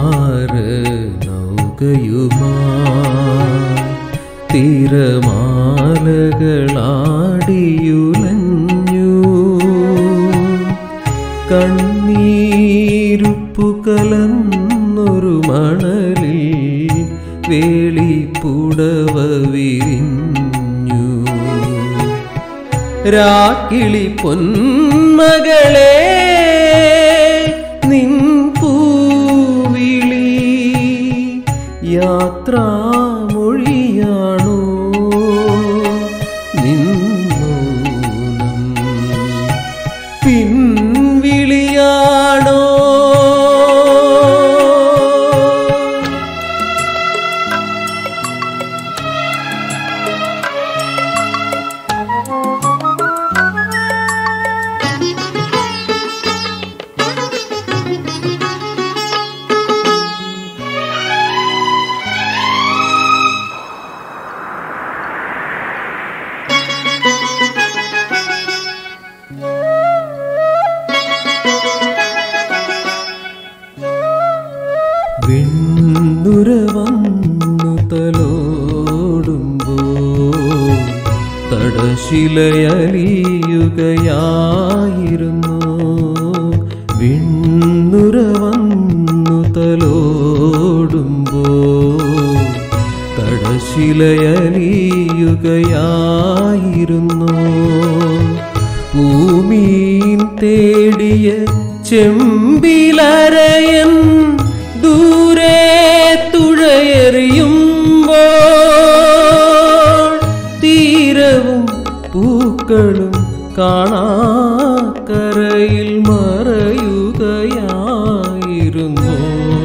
ഭാര നൗകയുമായി തിരമാലകളാടിയുലഞ്ഞു കണ്ണീരുപ്പു കലന്നൊരു മണലിൽ വേളിപ്പുടവ വിരിഞ്ഞു രാക്കിളി പൊന്മകളെ നിൻ പൂവിളി യാത്രാമൊഴിയാണോ നിൻ മൗനം പിൻവിളിയാണോ വിണ്ണുര വന്നു തലോടുമ്പോ തടശിലയലിയുകയായിരുന്നു വിണ്ണുര വന്നു തലോടുമ്പോ തടശിലയലിയുകയായിരുന്നു ഭൂമീൻ തേടിയ ചെമ്പിലരയൻ ദൂരെ തുഴയെറിയുമ്പോൾ തീരവും പൂക്കളും കാണാക്കരയിൽ മറയുകയായിരുന്നു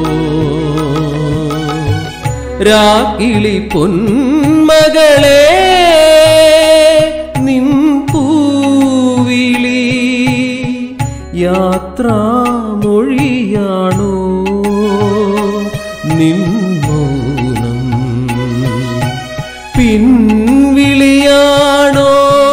രാക്കിളി പൊന്മകളെ നിൻ പൂവിളി യാത്രാമൊഴിയാണോ നിൻ മൗനം പിൻവിളിയാണോ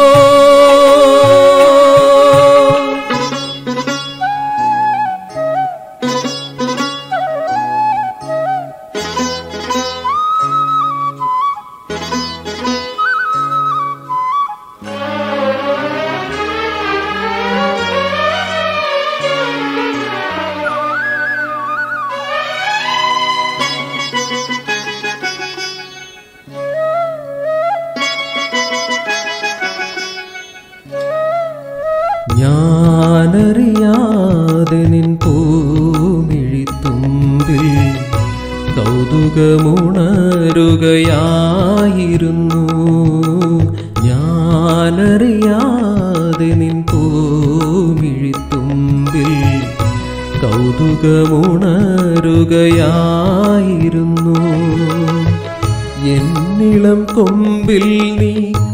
ഞാനറിയാതെ നിൻ പൂമിഴിത്തുമ്പിൽ കൗതുകമുണരുകയായിരുന്നു ഞാനറിയാതെ നിൻ പൂമിഴിത്തുമ്പിൽ കൗതുകമുണരുകയായിരുന്നു എന്നിളം കൊമ്പിൽ നീ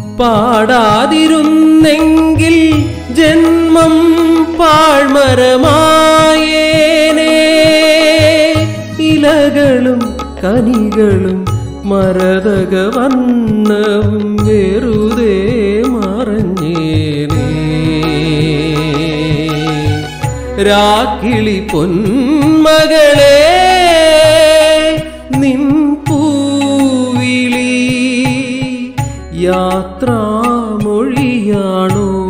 പാടാതിരുന്നെങ്കിൽ ജന്മം പാഴ്മരമായേനേ ഇലകളും കനികളും മരതക വണ്ണവും വെറുതെ മറഞ്ഞേനേ രാക്കിളി പൊന്മകളെ നിൻ പൂവിളി യാത്രാമൊഴിയാണോ